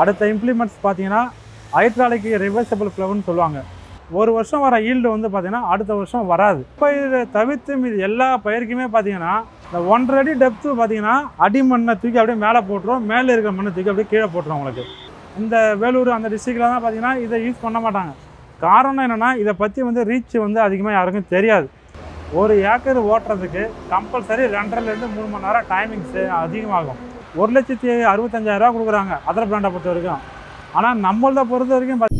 அடுத்த இம்ப்ளிமெண்ட்ஸ் பார்த்தீங்கன்னா hydraulic reversible ப்ளவுன்னு சொல்லுவாங்க ஒரு வருஷம் வர ஈல்டு வந்து பார்த்தீங்கன்னா அடுத்த வருஷம் வராது பயிரை தவிர்த்து மீது எல்லா பயிருக்குமே பார்த்தீங்கன்னா இந்த ஒன்றரை அடி டெப்த்து பார்த்தீங்கன்னா அடி மண்ணை தூக்கி அப்படியே மேலே போட்டுரும் மேலே இருக்கிற மண்ணை தூக்கி அப்படியே கீழே போட்டுரும் உங்களுக்கு இந்த வேலூர் அந்த டிஸ்ட்ரிக்டில் தான் பார்த்தீங்கன்னா இதை யூஸ் பண்ண மாட்டாங்க காரணம் என்னென்னா இதை பற்றி வந்து ரீச் வந்து அதிகமாக யாருக்கும் தெரியாது ஒரு ஏக்கர் ஓட்டுறதுக்கு கம்பல்சரி ரெண்டரைலேருந்து மூணு மணி நேரம் டைமிங்ஸு அதிகமாகும் ஒரு லட்சத்தி அறுபத்தஞ்சாயிரரூவா கொடுக்குறாங்க அதர் பிராண்டை பொறுத்த வரைக்கும் ஆனால் நம்மளதை பொறுத்த வரைக்கும் பாத்தி-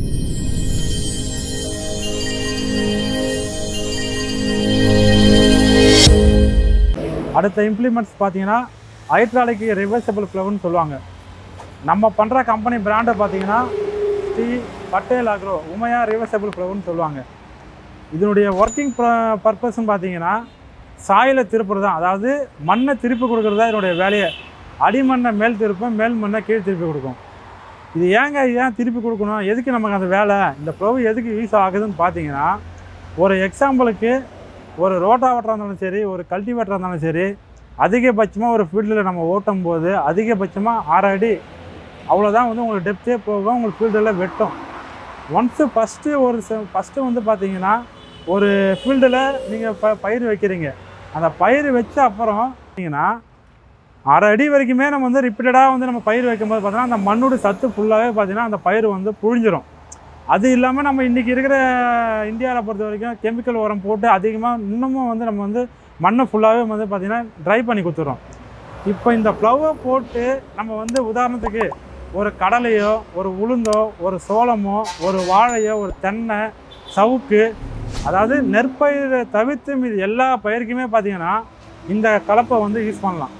அடுத்த இம்ப்ளிமெண்ட்ஸ் பார்த்தீங்கன்னா ஹைட்ராலிக் ரிவர்சபிள் ப்ளவுன்னு சொல்லுவாங்க நம்ம பண்ணுற கம்பெனி பிராண்டை பார்த்தீங்கன்னா ஸ்ரீ பட்டேல் அக்ரோ உமையா ரிவர்சபிள் ப்ளவுன்னு சொல்லுவாங்க இதனுடைய ஒர்க்கிங் பர்பஸ்ன்னு பார்த்தீங்கன்னா சாயிலை திருப்புறது தான் அதாவது மண்ணை திருப்பி கொடுக்குறது தான் இதனுடைய வேலையை அடிமண்ணை மேல் திருப்பும் மேல் மண்ணை கீழ் திருப்பி கொடுக்கும் இது ஏங்க இது ஏன் திருப்பி கொடுக்கணும் எதுக்கு நமக்கு அந்த வேலை இந்த ப்ளவு எதுக்கு யூஸ் ஆகுதுன்னு பார்த்தீங்கன்னா ஒரு எக்ஸாம்பிளுக்கு ஒரு ரோட்டாவட்டராக இருந்தாலும் சரி ஒரு கல்டிவேட்டராக இருந்தாலும் சரி அதிகபட்சமாக ஒரு ஃபீல்டில் நம்ம ஓட்டும் போது அதிகபட்சமாக ஆறு அடி அவ்வளோதான் வந்து உங்களுக்கு டெப்த்தே போகும் உங்களுக்கு ஃபீல்டில் வெட்டும் ஒன்ஸு ஃபஸ்ட்டு ஒரு ஃபஸ்ட்டு வந்து பார்த்தீங்கன்னா ஒரு ஃபீல்டில் நீங்கள் ப பயிர் வைக்கிறீங்க அந்த பயிர் வச்ச அப்புறம் பார்த்தீங்கன்னா அரை அடி வரைக்குமே நம்ம வந்து ரிப்பீட்டடாக வந்து நம்ம பயிர் வைக்கும்போது பார்த்தீங்கன்னா அந்த மண்ணோட சத்து ஃபுல்லாகவே பார்த்தீங்கன்னா அந்த பயிர் வந்து புழிஞ்சிரும் அது இல்லாமல் நம்ம இன்றைக்கி இருக்கிற இந்தியாவில் பொறுத்த வரைக்கும் கெமிக்கல் உரம் போட்டு அதிகமாக இன்னமும் வந்து நம்ம வந்து மண்ணை ஃபுல்லாகவே வந்து பார்த்திங்கன்னா ட்ரை பண்ணி கொடுத்துறோம் இப்போ இந்த ப்ளவை போட்டு நம்ம வந்து உதாரணத்துக்கு ஒரு கடலையோ ஒரு உளுந்தோ ஒரு சோளமோ ஒரு வாழையோ ஒரு தென்னை சவுக்கு அதாவது நெற்பயிரை தவிர்த்து மீது எல்லா பயிருக்குமே பார்த்தீங்கன்னா இந்த கலப்பை வந்து யூஸ் பண்ணலாம்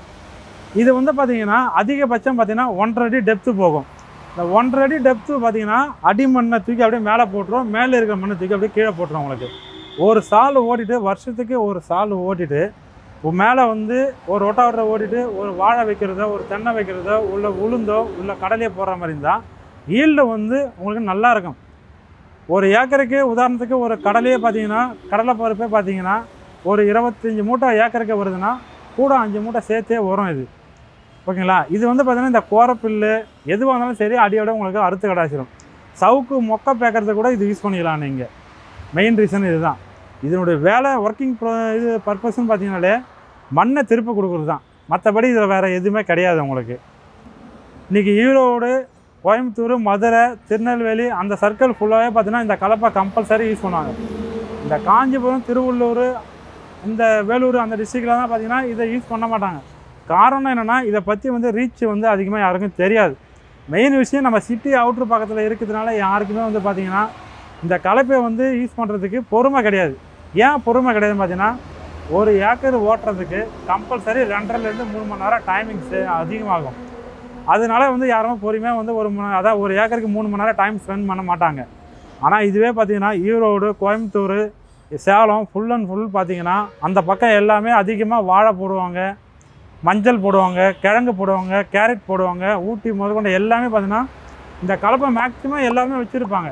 இது வந்து பார்த்தீங்கன்னா அதிகபட்சம் பார்த்தீங்கன்னா ஒன்றரை அடி டெப்த்து போகும் இந்த ஒன்றரை அடி டெப்த்து பார்த்தீங்கன்னா அடி மண்ணை தூக்கி அப்படியே மேலே போட்டுரும் மேலே இருக்கிற மண்ணை தூக்கி அப்படியே கீழே போட்டுரும் உங்களுக்கு ஒரு சால் ஓட்டிட்டு வருஷத்துக்கு ஒரு சால் ஓட்டிட்டு மேலே வந்து ஒரு ரொட்டாவட்டரை ஓட்டிட்டு ஒரு வாழை வைக்கிறதோ ஒரு தென்னை வைக்கிறதோ உள்ள உளுந்தோ உள்ள கடலையை போடுற மாதிரி இருந்தால் ஈல்டு வந்து உங்களுக்கு நல்லா இருக்கும் ஒரு ஏக்கருக்கு உதாரணத்துக்கு ஒரு கடலையே பார்த்தீங்கன்னா கடலை பருப்பே பார்த்தீங்கன்னா ஒரு இருபத்தஞ்சி மூட்டை ஏக்கருக்கு வருதுன்னா கூட அஞ்சு மூட்டை சேர்த்தே வரும் இது ஓகேங்களா இது வந்து பார்த்தீங்கன்னா இந்த கோரப்பில்லு எதுவாக இருந்தாலும் சரி அடியோட உங்களுக்கு அறுத்து கடாச்சிடும் சவுக்கு மொக்க பேக்கறது கூட இது யூஸ் பண்ணிக்கலாம் நீங்கள் மெயின் ரீசன் இதுதான் இதனுடைய வேலை ஒர்க்கிங் ப்ரோ இது பர்பஸ்ன்னு பார்த்தீங்கன்னாலே மண்ணை திருப்பி கொடுக்குறது தான் மற்றபடி இதில் வேறு எதுவுமே கிடையாது உங்களுக்கு இன்றைக்கி ஈரோடு கோயம்புத்தூர் மதுரை திருநெல்வேலி அந்த சர்க்கிள் ஃபுல்லாகவே பார்த்தீங்கன்னா இந்த கலப்பை கம்பல்சரி யூஸ் பண்ணுவாங்க இந்த காஞ்சிபுரம் திருவள்ளூர் இந்த வேலூர் அந்த டிஸ்ட்ரிக்டில் தான் பார்த்தீங்கன்னா இதை யூஸ் பண்ண மாட்டாங்க காரணம் என்னென்னா இதை பற்றி வந்து ரீச் வந்து அதிகமாக யாருக்கும் தெரியாது மெயின் விஷயம் நம்ம சிட்டி அவுட்ரு பக்கத்தில் இருக்கிறதுனால யாருக்குமே வந்து பார்த்திங்கன்னா இந்த கலப்பையை வந்து யூஸ் பண்ணுறதுக்கு பொறுமை கிடையாது ஏன் பொறுமை கிடையாதுன்னு பார்த்தீங்கன்னா ஒரு ஏக்கர் ஓட்டுறதுக்கு கம்பல்சரி ரெண்டரைலேருந்து மூணு மணி நேரம் டைமிங்ஸு அதிகமாகும் அதனால வந்து யாரும் பொறுமையாக வந்து ஒரு மணி அதான் ஒரு ஏக்கருக்கு மூணு மணி நேரம் டைம் ஸ்பெண்ட் பண்ண மாட்டாங்க ஆனால் இதுவே பார்த்தீங்கன்னா Erode Coimbatore Salem full and full பார்த்தீங்கன்னா அந்த பக்கம் எல்லாமே அதிகமாக வாழை போடுவாங்க மஞ்சள் போடுவாங்க கிழங்கு போடுவாங்க கேரட் போடுவாங்க ஊட்டி முதற்கொண்டு எல்லாமே பார்த்தீங்கன்னா இந்த கலப்பை மேக்ஸிமம் எல்லாமே வச்சுருப்பாங்க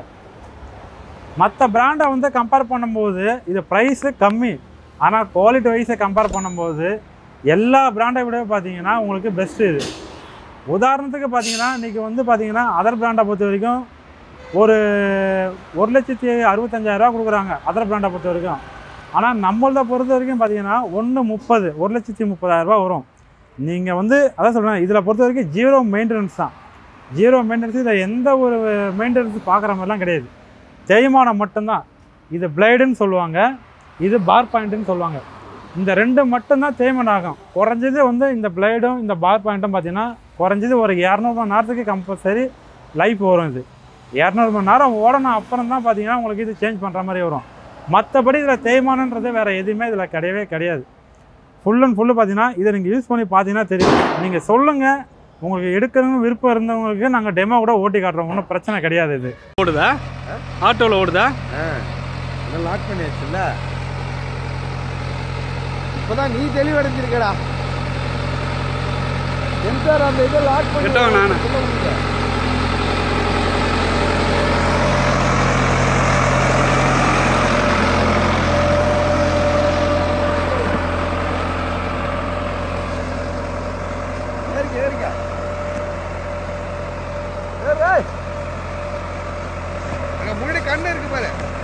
மற்ற பிராண்டை வந்து கம்பேர் பண்ணும்போது இது ப்ரைஸு கம்மி ஆனால் குவாலிட்டி வைஸை கம்பேர் பண்ணும்போது எல்லா பிராண்டை விட பார்த்தீங்கன்னா உங்களுக்கு பெஸ்ட்டு இது உதாரணத்துக்கு பார்த்தீங்கன்னா இன்றைக்கி வந்து பார்த்தீங்கன்னா அதர் பிராண்டை பொறுத்த வரைக்கும் ஒரு ஒரு லட்சத்தி அறுபத்தஞ்சாயிரரூவா கொடுக்குறாங்க அதர் பிராண்டை பொறுத்த வரைக்கும் ஆனால் நம்மளத பொறுத்த வரைக்கும் பார்த்தீங்கன்னா ஒன்று முப்பது ஒரு லட்சத்தி முப்பதாயிரரூபா வரும் நீங்கள் வந்து அதான் சொல்கிறேன் இதில் பொறுத்த வரைக்கும் ஜீரோ மெயின்டெனன்ஸ் தான் ஜீரோ மெயின்டெனன்ஸ் இதில் எந்த ஒரு மெயின்டெனன்ஸ் பார்க்குற மாதிரிலாம் கிடையாது தேய்மானம் மட்டும்தான் இது பிளேடுன்னு சொல்லுவாங்க இது பார் பாயிண்ட்டுன்னு சொல்லுவாங்க இந்த ரெண்டு மட்டும்தான் தேய்மானம் ஆகும் குறைஞ்சது வந்து இந்த பிளேடும் இந்த பார் பாயிண்ட்டும் பார்த்தீங்கன்னா குறைஞ்சது ஒரு இரநூறு மணி நேரத்துக்கு கம்பல்சரி லைஃப் வரும் இது இரநூறு மணி நேரம் ஓடணும் அப்புறம் தான் பார்த்தீங்கன்னா உங்களுக்கு இது சேஞ்ச் பண்ணுற மாதிரி வரும் மற்றபடி இதில் தேய்மானன்றது வேறு எதுவுமே இதில் கிடையவே கிடையாது ஃபுல் அண்ட் ஃபுல்லு பார்த்தீங்கன்னா இதை நீங்கள் யூஸ் பண்ணி பார்த்தீங்கன்னா தெரியும் நீங்கள் சொல்லுங்கள் உங்களுக்கு எடுக்கணும்னு விருப்பம் இருந்தவங்களுக்கு நாங்கள் டெமோ கூட ஓட்டி காட்டுறோம் ஒன்றும் பிரச்சனை கிடையாது இது ஓடுதா ஆட்டோவில் ஓடுதா எல்லாம் லாக் பண்ணியாச்சுல்ல இப்பதான் நீ தெளிவடைஞ்சிருக்கடா சென்சார் அந்த இதை லாக் பண்ணி கிட்ட வா நானு. சொல்ல முடியல. ஏறிக்க, ஏறிக்க. அங்க முன்னாடி கண்ணு இருக்கு பாரு